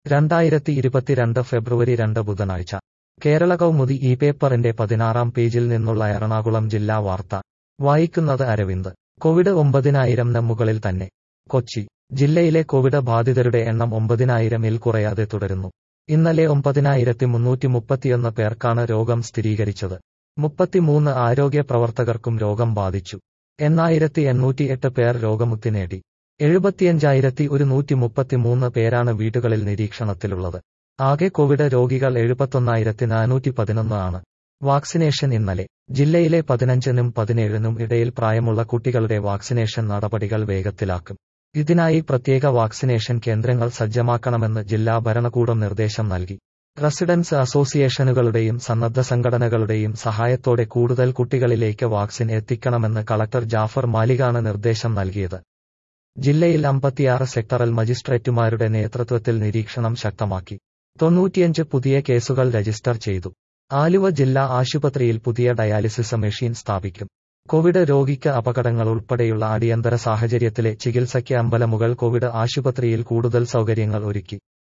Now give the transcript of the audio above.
രണ്ടായിരത്തി ഇരുപത്തിരണ്ട് ഫെബ്രുവരി രണ്ട് ബുധനാഴ്ച കേരള കൗമുദി ഈ പേപ്പറിന്റെ പതിനാറാം പേജിൽ നിന്നുള്ള എറണാകുളം ജില്ലാ വാർത്ത വായിക്കുന്നത് അരവിന്ദ് കോവിഡ് ഒമ്പതിനായിരം മുകളിൽ തന്നെ കൊച്ചി ജില്ലയിലെ കോവിഡ് ബാധിതരുടെ എണ്ണം ഒമ്പതിനായിരമിൽ കുറയാതെ തുടരുന്നു ഇന്നലെ ഒമ്പതിനായിരത്തി മുന്നൂറ്റി മുപ്പത്തിയൊന്ന് പേർക്കാണ് രോഗം സ്ഥിരീകരിച്ചത് മുപ്പത്തിമൂന്ന് ആരോഗ്യ പ്രവർത്തകർക്കും രോഗം ബാധിച്ചു എണ്ണായിരത്തി എണ്ണൂറ്റി എട്ട് പേർ രോഗമുക്തി നേടി എഴുപത്തിയഞ്ചായിരത്തി ഒരുന്നൂറ്റി മുപ്പത്തിമൂന്ന് പേരാണ് വീടുകളിൽ നിരീക്ഷണത്തിലുള്ളത് ആകെ കോവിഡ് രോഗികൾ എഴുപത്തൊന്നായിരത്തി നാനൂറ്റി പതിനൊന്ന് ആണ് വാക്സിനേഷൻ ഇന്നലെ ജില്ലയിലെ പതിനഞ്ചിനും പതിനേഴിനും ഇടയിൽ പ്രായമുള്ള കുട്ടികളുടെ വാക്സിനേഷൻ നടപടികൾ വേഗത്തിലാക്കും ഇതിനായി പ്രത്യേക വാക്സിനേഷൻ കേന്ദ്രങ്ങൾ സജ്ജമാക്കണമെന്ന് ജില്ലാ ഭരണകൂടം നിർദ്ദേശം നൽകി റെസിഡൻസ് അസോസിയേഷനുകളുടെയും സന്നദ്ധ സംഘടനകളുടെയും സഹായത്തോടെ കൂടുതൽ കുട്ടികളിലേക്ക് വാക്സിൻ എത്തിക്കണമെന്ന് കളക്ടർ ജാഫർ മാലികാണ് നിർദ്ദേശം നൽകിയത് ജില്ലയിൽ അമ്പത്തിയാറ് സെക്ടറൽ മജിസ്ട്രേറ്റുമാരുടെ നേതൃത്വത്തിൽ നിരീക്ഷണം ശക്തമാക്കി തൊണ്ണൂറ്റിയഞ്ച് പുതിയ കേസുകൾ രജിസ്റ്റർ ചെയ്തു ആലുവ ജില്ലാ ആശുപത്രിയിൽ പുതിയ ഡയാലിസിസ് മെഷീൻ സ്ഥാപിക്കും കോവിഡ് രോഗിക്ക് അപകടങ്ങൾ ഉൾപ്പെടെയുള്ള അടിയന്തര സാഹചര്യത്തിലെ ചികിത്സയ്ക്ക് അമ്പലമുകൾ കോവിഡ് ആശുപത്രിയിൽ കൂടുതൽ സൗകര്യങ്ങൾ ഒരുക്കി